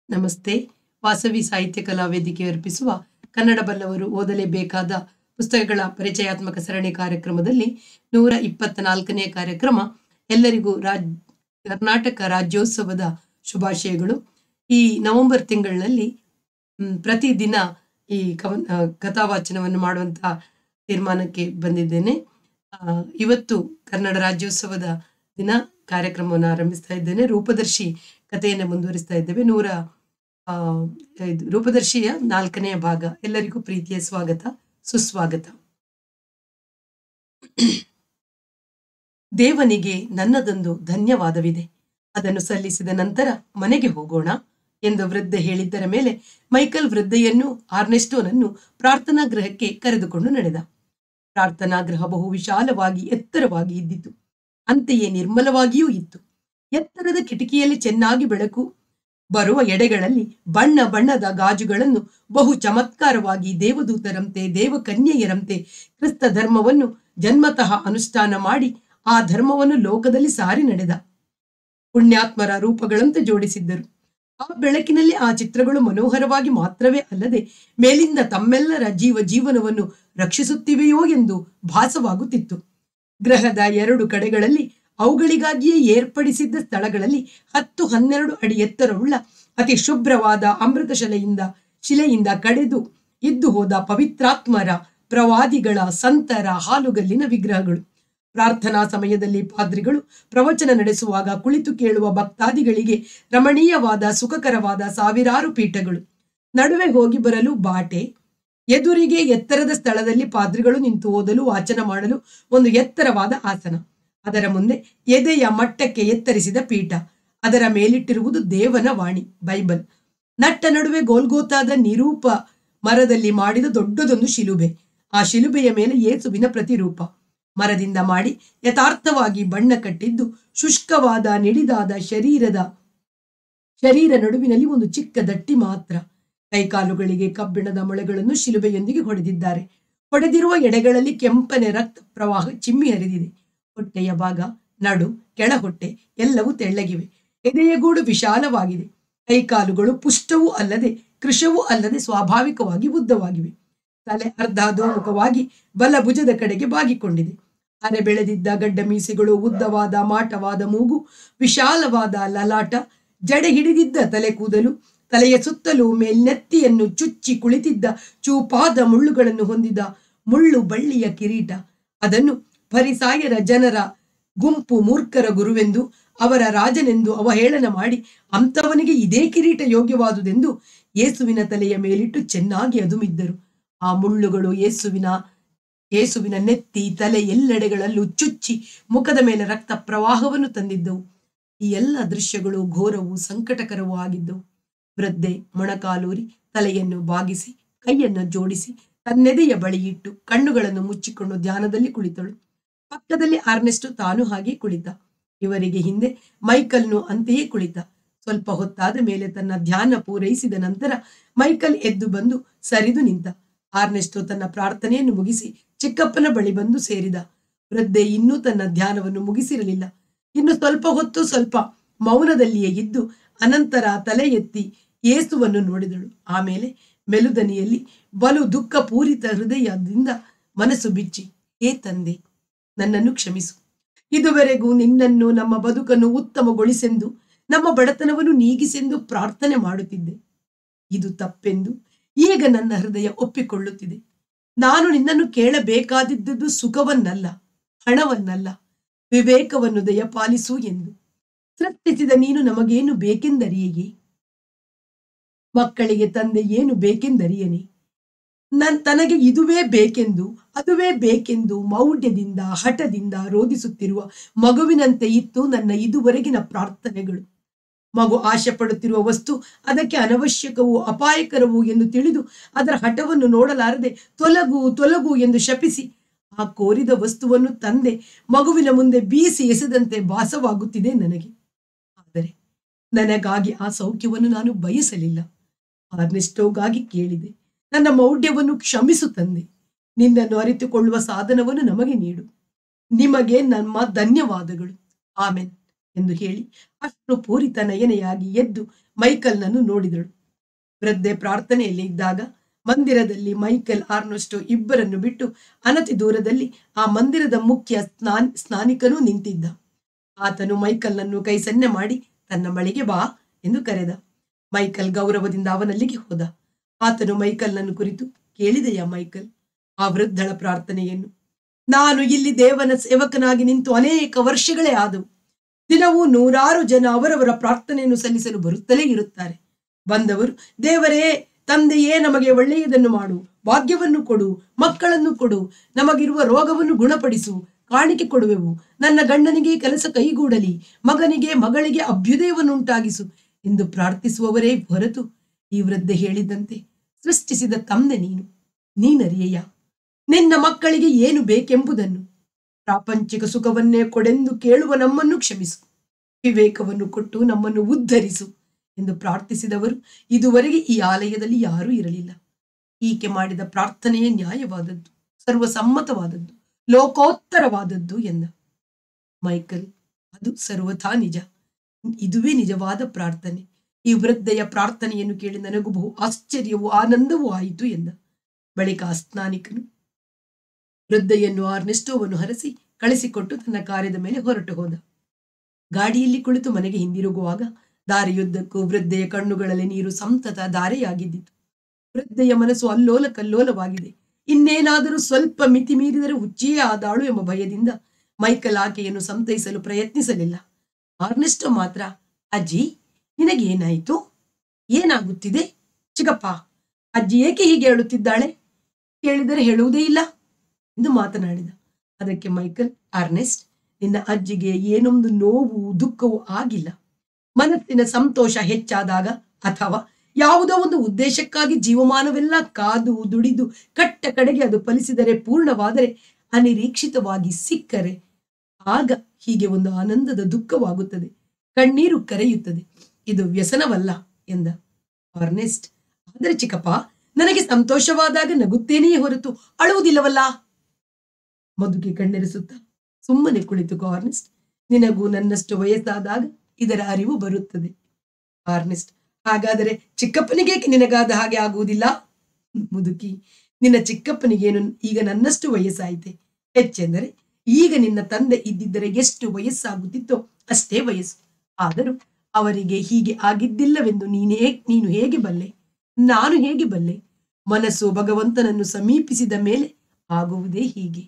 ನಮಸ್ತೆ ವಾಸವಿ ಸಾಹಿತ್ಯ ಕಲಾ ವೇದಿಕೆ ಅರ್ಪಿಸುವ ಕನ್ನಡ ಬಲ್ಲವರು ಓದಲೇಬೇಕಾದ ಪುಸ್ತಕಗಳ ಪರಿಚಯಾತ್ಮಕ ಸರಣಿ ಕಾರ್ಯಕ್ರಮದಲ್ಲಿ ನೂರ ಇಪ್ಪತ್ತ ನಾಲ್ಕನೇ ಕಾರ್ಯಕ್ರಮ ಎಲ್ಲರಿಗೂ ರಾಜ್ ಕರ್ನಾಟಕ ರಾಜ್ಯೋತ್ಸವದ ಶುಭಾಶಯಗಳು ಈ ನವೆಂಬರ್ ತಿಂಗಳಿನಲ್ಲಿ ಮ್, ಪ್ರತಿದಿನ ಈ ಕವನ್ ಆ, ಕಥಾವಾಚನವನ್ನು ಮಾಡುವಂತ ತೀರ್ಮಾನಕ್ಕೆ ಬಂದಿದ್ದೇನೆ ಆ, ಇವತ್ತು ಕನ್ನಡ ರಾಜ್ಯೋತ್ಸವದ ದಿನ ಕಾರ್ಯಕ್ರಮವನ್ನು ಆರಂಭಿಸ್ತಾ ಇದ್ದೇನೆ ರೂಪದರ್ಶಿ ಕಥೆಯನ್ನು ಮುಂದುವರಿಸ್ತಾ ಇದ್ದೇವೆ ನೂರ ಆ, ಇದು ರೂಪದರ್ಶಿಯ ನಾಲ್ಕನೆಯ ಭಾಗ ಎಲ್ಲರಿಗೂ ಪ್ರೀತಿಯ ಸ್ವಾಗತ ಸುಸ್ವಾಗತ ದೇವನಿಗೆ ನನ್ನದೊಂದು ಧನ್ಯವಾದವಿದೆ ಅದನ್ನು ಸಲ್ಲಿಸಿದ ನಂತರ ಮನೆಗೆ ಹೋಗೋಣ ಎಂದು ವೃದ್ಧ ಹೇಳಿದ್ದರ ಮೇಲೆ ಮೈಕಲ್ ವೃದ್ಧೆಯನ್ನು ಆರ್ನೆಸ್ಟೋನನ್ನು ಪ್ರಾರ್ಥನಾ ಗೃಹಕ್ಕೆ ಕರೆದುಕೊಂಡು ನಡೆದ ಪ್ರಾರ್ಥನಾ ಗೃಹ ಬಹು ವಿಶಾಲವಾಗಿ ಎತ್ತರವಾಗಿ ಇದ್ದಿತು ಅಂತೆಯೇ ನಿರ್ಮಲವಾಗಿಯೂ ಇತ್ತು ಎತ್ತರದ ಕಿಟಕಿಯಲ್ಲಿ ಚೆನ್ನಾಗಿ ಬೆಳಕು ಬರುವ ಎಡೆಗಳಲ್ಲಿ ಬಣ್ಣ ಬಣ್ಣದ ಗಾಜುಗಳನ್ನು ಬಹು ಚಮತ್ಕಾರವಾಗಿ ದೇವದೂತರಂತೆ ದೇವಕನ್ಯೆಯರಂತೆ ಕ್ರಿಸ್ತ ಧರ್ಮವನ್ನು ಜನ್ಮತಃ ಅನುಷ್ಠಾನ ಮಾಡಿ ಆ ಧರ್ಮವನ್ನು ಲೋಕದಲ್ಲಿ ಸಾರಿ ನಡೆದ ಪುಣ್ಯಾತ್ಮರ ರೂಪಗಳಂತೆ ಜೋಡಿಸಿದ್ದರು ಆ ಬೆಳಕಿನಲ್ಲಿ ಆ ಚಿತ್ರಗಳು ಮನೋಹರವಾಗಿ ಮಾತ್ರವೇ ಅಲ್ಲದೆ ಮೇಲಿಂದ ತಮ್ಮೆಲ್ಲರ ಜೀವ ಜೀವನವನ್ನು ರಕ್ಷಿಸುತ್ತಿವೆಯೋ ಎಂದು ಭಾಸವಾಗುತ್ತಿತ್ತು ಗ್ರಹದ ಎರಡು ಕಡೆಗಳಲ್ಲಿ ಅವುಗಳಿಗಾಗಿಯೇ ಏರ್ಪಡಿಸಿದ್ದ ಸ್ಥಳಗಳಲ್ಲಿ ಹತ್ತು ಹನ್ನೆರಡು ಅಡಿ ಎತ್ತರವುಳ್ಳ ಅತಿ ಶುಭ್ರವಾದ ಅಮೃತ ಶಿಲೆಯಿಂದ ಶಿಲೆಯಿಂದ ಕಡೆದು ಇದ್ದು ಹೋದ ಪವಿತ್ರಾತ್ಮರ ಪ್ರವಾದಿಗಳ ಸಂತರ ಹಾಲುಗಲ್ಲಿನ ವಿಗ್ರಹಗಳು ಪ್ರಾರ್ಥನಾ ಸಮಯದಲ್ಲಿ ಪಾದ್ರಿಗಳು ಪ್ರವಚನ ನಡೆಸುವಾಗ ಕುಳಿತು ಕೇಳುವ ಭಕ್ತಾದಿಗಳಿಗೆ ರಮಣೀಯವಾದ ಸುಖಕರವಾದ ಸಾವಿರಾರು ಪೀಠಗಳು ನಡುವೆ ಹೋಗಿ ಬರಲು ಬಾಟೆ ಎದುರಿಗೆ ಎತ್ತರದ ಸ್ಥಳದಲ್ಲಿ ಪಾದ್ರಿಗಳು ನಿಂತು ಓದಲು ವಾಚನ ಮಾಡಲು ಒಂದು ಎತ್ತರವಾದ ಆಸನ ಅದರ ಮುಂದೆ ಎದೆಯ ಮಟ್ಟಕ್ಕೆ ಎತ್ತರಿಸಿದ ಪೀಠ ಅದರ ಮೇಲಿಟ್ಟಿರುವುದು ದೇವನ ವಾಣಿ ಬೈಬಲ್ ನಟ್ಟ ನಡುವೆ ಗೋಲ್ಗೋತಾದ ನಿರೂಪ ಮರದಲ್ಲಿ ಮಾಡಿದ ದೊಡ್ಡದೊಂದು ಶಿಲುಬೆ ಆ ಶಿಲುಬೆಯ ಮೇಲೆ ಯೇಸುವಿನ ಪ್ರತಿರೂಪ ಮರದಿಂದ ಮಾಡಿ ಯಥಾರ್ಥವಾಗಿ ಬಣ್ಣ ಕಟ್ಟಿದ್ದು ಶುಷ್ಕವಾದ ನಿಡಿದಾದ ಶರೀರದ ಶರೀರ ನಡುವಿನಲ್ಲಿ ಒಂದು ಚಿಕ್ಕ ದಟ್ಟಿ ಮಾತ್ರ ಕೈಕಾಲುಗಳಿಗೆ ಕಬ್ಬಿಣದ ಮೊಳೆಗಳನ್ನು ಶಿಲುಬೆಯೊಂದಿಗೆ ಹೊಡೆದಿದ್ದಾರೆ ಹೊಡೆದಿರುವ ಎಡೆಗಳಲ್ಲಿ ಕೆಂಪನೆ ರಕ್ತ ಪ್ರವಾಹ ಚಿಮ್ಮಿ ಹರಿದಿದೆ ಹೊಟ್ಟೆಯ ಭಾಗ ನಡು ಕೆಳ ಹೊಟ್ಟೆ ಎಲ್ಲವೂ ತೆಳ್ಳಗಿವೆ ಎದೆಯ ಗೂಡು ವಿಶಾಲವಾಗಿದೆ ಕೈಕಾಲುಗಳು ಪುಷ್ಟವೂ ಅಲ್ಲದೆ ಕೃಶವೂ ಅಲ್ಲದೆ ಸ್ವಾಭಾವಿಕವಾಗಿ ಉದ್ದವಾಗಿವೆ ತಲೆ ಅರ್ಧ ಅಧೋಮುಖವಾಗಿ ಬಲ ಭುಜದ ಕಡೆಗೆ ಬಾಗಿಕೊಂಡಿದೆ ಅರೆ ಬೆಳೆದಿದ್ದ ಗಡ್ಡ ಮೀಸೆಗಳು ಉದ್ದವಾದ ಮಾಟವಾದ ಮೂಗು ವಿಶಾಲವಾದ ಲಲಾಟ ಜಡೆ ಹಿಡಿದಿದ್ದ ತಲೆ ಕೂದಲು ತಲೆಯ ಸುತ್ತಲೂ ಮೇಲ್ನೆತ್ತಿಯನ್ನು ಚುಚ್ಚಿ ಕುಳಿತಿದ್ದ ಚೂಪಾದ ಮುಳ್ಳುಗಳನ್ನು ಹೊಂದಿದ ಮುಳ್ಳು ಬಳ್ಳಿಯ ಕಿರೀಟ ಅದನ್ನು ಪರಿಸಾಯರ ಜನರ ಗುಂಪು ಮೂರ್ಖರ ಗುರುವೆಂದು ಅವರ ರಾಜನೆಂದು ಅವಹೇಳನ ಮಾಡಿ ಅಂಥವನಿಗೆ ಇದೇ ಕಿರೀಟ ಯೋಗ್ಯವಾದುದೆಂದು ಯೇಸುವಿನ ತಲೆಯ ಮೇಲಿಟ್ಟು ಚೆನ್ನಾಗಿ ಅದುಮಿದ್ದರು ಆ ಮುಳ್ಳುಗಳು ಯೇಸುವಿನ ಯೇಸುವಿನ ನೆತ್ತಿ ತಲೆ ಎಲ್ಲೆಡೆಗಳಲ್ಲೂ ಚುಚ್ಚಿ ಮುಖದ ಮೇಲೆ ರಕ್ತ ಪ್ರವಾಹವನ್ನು ತಂದಿದ್ದವು ಈ ಎಲ್ಲ ದೃಶ್ಯಗಳು ಘೋರವೂ ಸಂಕಟಕರವೂ ಆಗಿದ್ದವು ವೃದ್ಧೆ ಮೊಣಕಾಲೂರಿ ತಲೆಯನ್ನು ಬಾಗಿಸಿ ಕೈಯನ್ನು ಜೋಡಿಸಿ ತನ್ನೆದೆಯ ಬಳಿ ಇಟ್ಟು ಕಣ್ಣುಗಳನ್ನು ಮುಚ್ಚಿಕೊಂಡು ಧ್ಯಾನದಲ್ಲಿ ಕುಳಿತಳು ಪಕ್ಕದಲ್ಲಿ ಆರ್ನೆಸ್ಟು ತಾನು ಹಾಗೆ ಕುಳಿತ ಇವರಿಗೆ ಹಿಂದೆ ಮೈಕಲ್ನು ಅಂತೆಯೇ ಕುಳಿತ ಸ್ವಲ್ಪ ಹೊತ್ತಾದ ಮೇಲೆ ತನ್ನ ಧ್ಯಾನ ಪೂರೈಸಿದ ನಂತರ ಮೈಕಲ್ ಎದ್ದು ಬಂದು ಸರಿದು ನಿಂತ ಆರ್ನೆಸ್ಟೋ ತನ್ನ ಪ್ರಾರ್ಥನೆಯನ್ನು ಮುಗಿಸಿ ಚಿಕ್ಕಪ್ಪನ ಬಳಿ ಬಂದು ಸೇರಿದ ವೃದ್ಧೆ ಇನ್ನೂ ತನ್ನ ಧ್ಯಾನವನ್ನು ಮುಗಿಸಿರಲಿಲ್ಲ ಇನ್ನು ಸ್ವಲ್ಪ ಹೊತ್ತು ಸ್ವಲ್ಪ ಮೌನದಲ್ಲಿಯೇ ಇದ್ದು ಅನಂತರ ತಲೆ ಎತ್ತಿ ಯೇಸುವನ್ನು ನೋಡಿದಳು ಆಮೇಲೆ ಮೆಲುದನಿಯಲ್ಲಿ ಬಲು ದುಃಖ ಪೂರಿತ ಹೃದಯದಿಂದ ಮನಸ್ಸು ಬಿಚ್ಚಿ ಹೇ ತಂದೆ ನನ್ನನ್ನು ಕ್ಷಮಿಸು ಇದುವರೆಗೂ ನಿನ್ನನ್ನು ನಮ್ಮ ಬದುಕನ್ನು ಉತ್ತಮಗೊಳಿಸೆಂದು ನಮ್ಮ ಬಡತನವನ್ನು ನೀಗಿಸೆಂದು ಪ್ರಾರ್ಥನೆ ಮಾಡುತ್ತಿದ್ದೆ ಇದು ತಪ್ಪೆಂದು ಈಗ ನನ್ನ ಹೃದಯ ಒಪ್ಪಿಕೊಳ್ಳುತ್ತಿದೆ ನಾನು ನಿನ್ನನ್ನು ಕೇಳಬೇಕಾದಿದ್ದುದು ಸುಖವನ್ನಲ್ಲ ಹಣವನ್ನಲ್ಲ ವಿವೇಕವನ್ನು ದಯಪಾಲಿಸು ಎಂದು ಸೃಷ್ಟಿಸಿದ ನೀನು ನಮಗೇನು ಬೇಕೆಂದರಿಯೇ ಮಕ್ಕಳಿಗೆ ತಂದೆ ಏನು ಬೇಕೆಂದರಿಯನೆ ನನ್ ತನಗೆ ಇದುವೇ ಬೇಕೆಂದು ಅದುವೇ ಬೇಕೆಂದು ಮೌಢ್ಯದಿಂದ ಹಠದಿಂದ ರೋಧಿಸುತ್ತಿರುವ ಮಗುವಿನಂತೆ ಇತ್ತು ನನ್ನ ಇದುವರೆಗಿನ ಪ್ರಾರ್ಥನೆಗಳು ಮಗು ಆಶೆ ಪಡುತ್ತಿರುವ ವಸ್ತು ಅದಕ್ಕೆ ಅನವಶ್ಯಕವೂ ಅಪಾಯಕರವೂ ಎಂದು ತಿಳಿದು ಅದರ ಹಠವನ್ನು ನೋಡಲಾರದೆ ತೊಲಗು ತೊಲಗು ಎಂದು ಶಪಿಸಿ ಆ ಕೋರಿದ ವಸ್ತುವನ್ನು ತಂದೆ ಮಗುವಿನ ಮುಂದೆ ಬೀಸಿ ಎಸೆದಂತೆ ಭಾಸವಾಗುತ್ತಿದೆ ನನಗೆ ಆದರೆ ನನಗಾಗಿ ಆ ಸೌಖ್ಯವನ್ನು ನಾನು ಬಯಸಲಿಲ್ಲ ಆರ್ನೆಸ್ಟೋಗಾಗಿ ಕೇಳಿದೆ ನನ್ನ ಮೌಢ್ಯವನ್ನು ಕ್ಷಮಿಸು ತಂದೆ ನಿನ್ನನ್ನು ಅರಿತುಕೊಳ್ಳುವ ಸಾಧನವನ್ನು ನಮಗೆ ನೀಡು ನಿಮಗೆ ನಮ್ಮ ಧನ್ಯವಾದಗಳು ಆಮೇನ್ ಎಂದು ಹೇಳಿ ಅಷ್ಟು ಪೂರಿತ ನಯನೆಯಾಗಿ ಎದ್ದು ಮೈಕಲ್ನನ್ನು ನೋಡಿದಳು ವೃದ್ಧೆ ಪ್ರಾರ್ಥನೆಯಲ್ಲಿ ಇದ್ದಾಗ ಮಂದಿರದಲ್ಲಿ ಮೈಕೆಲ್ ಆರ್ನೋಸ್ಟೋ ಇಬ್ಬರನ್ನು ಬಿಟ್ಟು ಅನತಿ ದೂರದಲ್ಲಿ ಆ ಮಂದಿರದ ಮುಖ್ಯ ಸ್ನಾನ್ ಸ್ನಾನಿಕನೂ ನಿಂತಿದ್ದ ಆತನು ಮೈಕಲ್ನನ್ನು ಕೈ ಸನ್ನೆ ಮಾಡಿ ತನ್ನ ಬಳಿಗೆ ಬಾ ಎಂದು ಕರೆದ ಮೈಕಲ್ ಗೌರವದಿಂದ ಅವನಲ್ಲಿಗೆ ಹೋದ ಆತನು ಮೈಕಲ್ನನ್ನು ಕುರಿತು ಕೇಳಿದೆಯಾ ಮೈಕಲ್ ಆ ವೃದ್ಧಳ ಪ್ರಾರ್ಥನೆಯನ್ನು ನಾನು ಇಲ್ಲಿ ದೇವನ ಸೇವಕನಾಗಿ ನಿಂತು ಅನೇಕ ವರ್ಷಗಳೇ ಆದವು ದಿನವೂ ನೂರಾರು ಜನ ಅವರವರ ಪ್ರಾರ್ಥನೆಯನ್ನು ಸಲ್ಲಿಸಲು ಬರುತ್ತಲೇ ಇರುತ್ತಾರೆ ಬಂದವರು ದೇವರೇ ತಂದೆಯೇ ನಮಗೆ ಒಳ್ಳೆಯದನ್ನು ಮಾಡು ಭಾಗ್ಯವನ್ನು ಕೊಡು ಮಕ್ಕಳನ್ನು ಕೊಡು ನಮಗಿರುವ ರೋಗವನ್ನು ಗುಣಪಡಿಸು ಕಾಣಿಕೆ ಕೊಡುವೆವು ನನ್ನ ಗಂಡನಿಗೆ ಕೆಲಸ ಕೈಗೂಡಲಿ ಮಗನಿಗೆ ಮಗಳಿಗೆ ಅಭ್ಯುದಯವನ್ನುಂಟಾಗಿಸು ಎಂದು ಪ್ರಾರ್ಥಿಸುವವರೇ ಹೊರತು ಈ ವೃದ್ಧೆ ಹೇಳಿದಂತೆ ಸೃಷ್ಟಿಸಿದ ತಂದೆ ನೀನು ನೀನರಿಯಯ್ಯ ನಿನ್ನ ಮಕ್ಕಳಿಗೆ ಏನು ಬೇಕೆಂಬುದನ್ನು ಪ್ರಾಪಂಚಿಕ ಸುಖವನ್ನೇ ಕೊಡೆಂದು ಕೇಳುವ ನಮ್ಮನ್ನು ಕ್ಷಮಿಸು ವಿವೇಕವನ್ನು ಕೊಟ್ಟು ನಮ್ಮನ್ನು ಉದ್ಧರಿಸು ಎಂದು ಪ್ರಾರ್ಥಿಸಿದವರು ಇದುವರೆಗೆ ಈ ಆಲಯದಲ್ಲಿ ಯಾರೂ ಇರಲಿಲ್ಲ ಈಕೆ ಮಾಡಿದ ಪ್ರಾರ್ಥನೆಯೇ ನ್ಯಾಯವಾದದ್ದು ಸರ್ವಸಮ್ಮತವಾದದ್ದು ಲೋಕೋತ್ತರವಾದದ್ದು ಎಂದ ಮೈಕಲ್ ಅದು ಸರ್ವಥಾ ನಿಜ ಇದುವೇ ನಿಜವಾದ ಪ್ರಾರ್ಥನೆ ಈ ವೃದ್ಧೆಯ ಪ್ರಾರ್ಥನೆಯನ್ನು ಕೇಳಿ ನನಗೂ ಬಹು ಆಶ್ಚರ್ಯವೂ ಆನಂದವೂ ಆಯಿತು ಎಂದ ಬಳಿಕ ಆ ಸ್ನಾನಿಕನು ವೃದ್ಧೆಯನ್ನು ಆರ್ನೆಸ್ಟೋವನ್ನು ಹರಸಿ ಕಳಿಸಿಕೊಟ್ಟು ತನ್ನ ಕಾರ್ಯದ ಮೇಲೆ ಹೊರಟು ಹೋದ ಗಾಡಿಯಲ್ಲಿ ಕುಳಿತು ಮನೆಗೆ ಹಿಂದಿರುಗುವಾಗ ದಾರಿಯುದ್ದಕ್ಕೂ ವೃದ್ಧೆಯ ಕಣ್ಣುಗಳಲ್ಲಿ ನೀರು ಸಂತತ ಧಾರೆಯಾಗಿದ್ದಿತು ವೃದ್ಧೆಯ ಮನಸ್ಸು ಅಲ್ಲೋಲ ಕಲ್ಲೋಲವಾಗಿದೆ ಇನ್ನೇನಾದರೂ ಸ್ವಲ್ಪ ಮಿತಿ ಮೀರಿದರೆ ಹುಚ್ಚಿಯೇ ಆದಾಳು ಎಂಬ ಭಯದಿಂದ ಮೈಕಲ್ ಆಕೆಯನ್ನು ಸಂತೈಸಲು ಪ್ರಯತ್ನಿಸಲಿಲ್ಲ ಆರ್ನೆಸ್ಟೋ ಮಾತ್ರ ಅಜ್ಜಿ ನಿನಗೇನಾಯಿತು ಏನಾಗುತ್ತಿದೆ ಚಿಕ್ಕಪ್ಪ ಅಜ್ಜಿ ಏಕೆ ಹೀಗೆ ಹೇಳುತ್ತಿದ್ದಾಳೆ ಕೇಳಿದರೆ ಹೇಳುವುದೇ ಇಲ್ಲ ಎಂದು ಮಾತನಾಡಿದ ಅದಕ್ಕೆ ಮೈಕಲ್ ಆರ್ನೆಸ್ಟ್ ನಿನ್ನ ಅಜ್ಜಿಗೆ ಏನೊಂದು ನೋವು ದುಃಖವೂ ಆಗಿಲ್ಲ ಮನಸ್ಸಿನ ಸಂತೋಷ ಹೆಚ್ಚಾದಾಗ ಅಥವಾ ಯಾವುದೋ ಒಂದು ಉದ್ದೇಶಕ್ಕಾಗಿ ಜೀವಮಾನವೆಲ್ಲ ಕಾದು ದುಡಿದು ಕಟ್ಟ ಕಡೆಗೆ ಅದು ಫಲಿಸಿದರೆ ಪೂರ್ಣವಾದರೆ ಅನಿರೀಕ್ಷಿತವಾಗಿ ಸಿಕ್ಕರೆ ಆಗ ಹೀಗೆ ಒಂದು ಆನಂದದ ದುಃಖವಾಗುತ್ತದೆ ಕಣ್ಣೀರು ಕರೆಯುತ್ತದೆ ಇದು ವ್ಯಸನವಲ್ಲ ಎಂದ ಆರ್ನೆಸ್ಟ್ ಆದರೆ ಚಿಕ್ಕಪ್ಪ ನನಗೆ ಸಂತೋಷವಾದಾಗ ನಗುತ್ತೇನೆಯೇ ಹೊರತು ಅಳುವುದಿಲ್ಲವಲ್ಲ ಮದುಗೆ ಕಣ್ಣೆರೆಸುತ್ತಾ ಸುಮ್ಮನೆ ಕುಳಿತು ಆರ್ನೆಸ್ಟ್ ನಿನಗೂ ನನ್ನಷ್ಟು ವಯಸ್ಸಾದಾಗ ಇದರ ಅರಿವು ಬರುತ್ತದೆ ಆರ್ನೆಸ್ಟ್ ಹಾಗಾದರೆ ಚಿಕ್ಕಪ್ಪನಿಗೇಕೆ ನಿನಗಾದ ಹಾಗೆ ಆಗುವುದಿಲ್ಲ ಮುದುಕಿ ನಿನ್ನ ಚಿಕ್ಕಪ್ಪನಿಗೇನು ಈಗ ನನ್ನಷ್ಟು ವಯಸ್ಸಾಯಿತೆ ಹೆಚ್ಚೆಂದರೆ ಈಗ ನಿನ್ನ ತಂದೆ ಇದ್ದಿದ್ದರೆ ಎಷ್ಟು ವಯಸ್ಸಾಗುತ್ತಿತ್ತೋ ಅಷ್ಟೇ ವಯಸ್ಸು ಆದರೂ ಅವರಿಗೆ ಹೀಗೆ ಆಗಿದ್ದಿಲ್ಲವೆಂದು ನೀನೇ ನೀನು ಹೇಗೆ ಬಲ್ಲೆ ನಾನು ಹೇಗೆ ಬಲ್ಲೆ ಮನಸ್ಸು ಭಗವಂತನನ್ನು ಸಮೀಪಿಸಿದ ಮೇಲೆ ಆಗುವುದೇ ಹೀಗೆ